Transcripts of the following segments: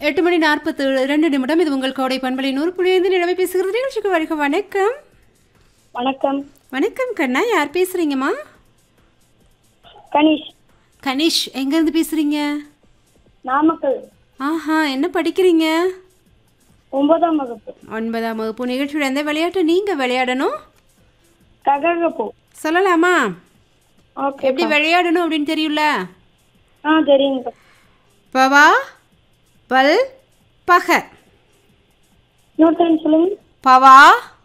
எட்டு மணி நாற்பத்து ரெண்டு நிமிடம் இது உங்கள் கோடை பண்பலை நூறு புள்ளி ஐந்து நிலவை பேசுகிறது நிகழ்ச்சிக்கு வருக வணக்கம் வணக்கம் வணக்கம் கண்ணா யார் பேசுறீங்கம்மா கணேஷ் கனிஷ் எங்கேருந்து பேசுறீங்க நாமக்கல் ஆஹா என்ன படிக்கிறீங்க ஒன்பதாம் வகுப்பு ஒன்பதாம் வகுப்பு நிகழ்ச்சியோட எந்த விளையாட்டு நீங்கள் விளையாடணும் கககப்போ சொல்லலாமா ஓகே எப்படி விளையாடணும் அப்படின்னு தெரியும்ல ஆ தெரியுங்க பவா பல் பக இன்னொரு டைம் சொல்லுங்க பவா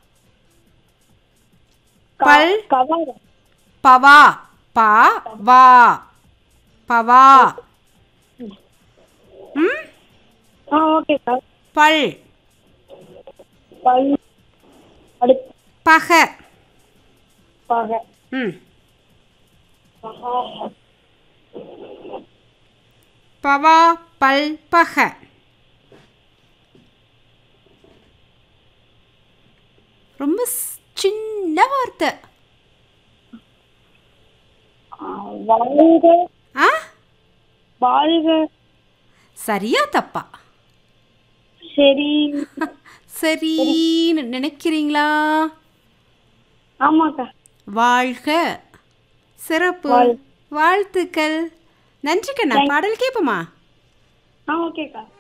க- பல். கவாரம் பவா பா வா பவா ம் ஆ ஓகே சார் பல் பல் அடுத்து பக பக ம் பகா பவா பல் பக ரொம்ப ஸ்- சின்ன வார்த்தை ஆ, வாழ்க ஆ வாழ்க சரியா தப்பா சரி சரின்னு நினைக்கிறீங்களா ஆமாக்கா வாழ்க சிறப்பு வாழ். வாழ்த்துக்கள் நன்றி கண்ணா பாடல் கேட்போமா ஆ ஓகேக்கா